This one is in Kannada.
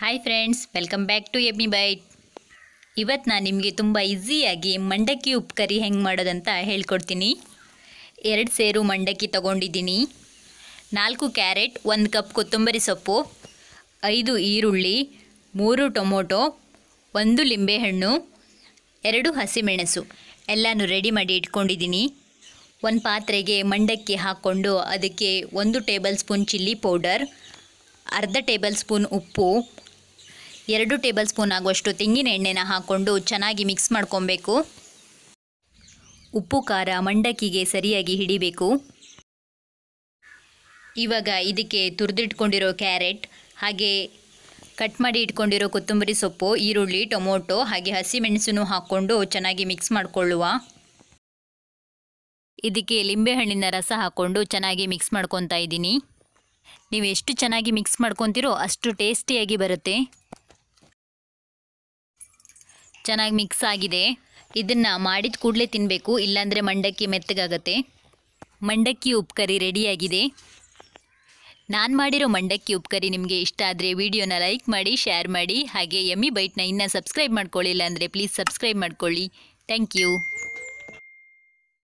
hi friends welcome back to Emmi bite ಇವತ್ತು ನಾನು ನಿಮಗೆ ತುಂಬ ಈಸಿಯಾಗಿ ಮಂಡಕ್ಕಿ ಉಪ್ಪು ಕರಿ ಹೆಂಗೆ ಮಾಡೋದಂತ ಹೇಳ್ಕೊಡ್ತೀನಿ ಎರಡು ಸೇರು ಮಂಡಕ್ಕಿ ತಗೊಂಡಿದ್ದೀನಿ ನಾಲ್ಕು ಕ್ಯಾರೆಟ್ ಒಂದು ಕಪ್ ಕೊತ್ತಂಬರಿ ಸೊಪ್ಪು ಐದು ಈರುಳ್ಳಿ ಮೂರು ಟೊಮೊಟೊ ಒಂದು ಲಿಂಬೆಹಣ್ಣು ಎರಡು ಹಸಿಮೆಣಸು ಎಲ್ಲನೂ ರೆಡಿ ಮಾಡಿ ಇಟ್ಕೊಂಡಿದ್ದೀನಿ ಒಂದು ಪಾತ್ರೆಗೆ ಮಂಡಕ್ಕಿ ಹಾಕ್ಕೊಂಡು ಅದಕ್ಕೆ ಒಂದು ಟೇಬಲ್ ಸ್ಪೂನ್ ಚಿಲ್ಲಿ ಪೌಡರ್ ಅರ್ಧ ಟೇಬಲ್ ಸ್ಪೂನ್ ಉಪ್ಪು ಎರಡು ಟೇಬಲ್ ಸ್ಪೂನ್ ಆಗುವಷ್ಟು ತೆಂಗಿನ ಎಣ್ಣೆನ ಹಾಕ್ಕೊಂಡು ಚೆನ್ನಾಗಿ ಮಿಕ್ಸ್ ಮಾಡ್ಕೊಬೇಕು ಉಪ್ಪು ಖಾರ ಮಂಡಕ್ಕಿಗೆ ಸರಿಯಾಗಿ ಹಿಡಿಬೇಕು ಇವಾಗ ಇದಕ್ಕೆ ತುರಿದಿಟ್ಕೊಂಡಿರೋ ಕ್ಯಾರೆಟ್ ಹಾಗೆ ಕಟ್ ಮಾಡಿ ಇಟ್ಕೊಂಡಿರೋ ಕೊತ್ತಂಬರಿ ಸೊಪ್ಪು ಈರುಳ್ಳಿ ಟೊಮೊಟೊ ಹಾಗೆ ಹಸಿಮೆಣಸನ್ನು ಹಾಕ್ಕೊಂಡು ಚೆನ್ನಾಗಿ ಮಿಕ್ಸ್ ಮಾಡಿಕೊಳ್ಳುವ ಇದಕ್ಕೆ ಲಿಂಬೆಹಣ್ಣಿನ ರಸ ಹಾಕ್ಕೊಂಡು ಚೆನ್ನಾಗಿ ಮಿಕ್ಸ್ ಮಾಡ್ಕೊತಾ ಇದ್ದೀನಿ ನೀವು ಎಷ್ಟು ಚೆನ್ನಾಗಿ ಮಿಕ್ಸ್ ಮಾಡ್ಕೊತೀರೋ ಅಷ್ಟು ಟೇಸ್ಟಿಯಾಗಿ ಬರುತ್ತೆ ಚೆನ್ನಾಗಿ ಮಿಕ್ಸ್ ಆಗಿದೆ ಇದನ್ನು ಮಾಡಿದ ಕೂಡಲೇ ತಿನ್ನಬೇಕು ಇಲ್ಲಾಂದರೆ ಮಂಡಕ್ಕಿ ಮೆತ್ತಗಾಗತ್ತೆ ಮಂಡಕ್ಕಿ ಉಪ್ಪು ಕರಿ ರೆಡಿಯಾಗಿದೆ ನಾನು ಮಾಡಿರೋ ಮಂಡಕ್ಕಿ ಉಪ್ಪು ಕರಿ ನಿಮಗೆ ಇಷ್ಟ ಆದರೆ ವಿಡಿಯೋನ ಲೈಕ್ ಮಾಡಿ ಶೇರ್ ಮಾಡಿ ಹಾಗೆ ಎಮ್ಮಿ ಬೈಟ್ನ ಇನ್ನೂ ಸಬ್ಸ್ಕ್ರೈಬ್ ಮಾಡ್ಕೊಳ್ಳಿಲ್ಲ ಅಂದರೆ ಪ್ಲೀಸ್ ಸಬ್ಸ್ಕ್ರೈಬ್ ಮಾಡ್ಕೊಳ್ಳಿ ಥ್ಯಾಂಕ್ ಯು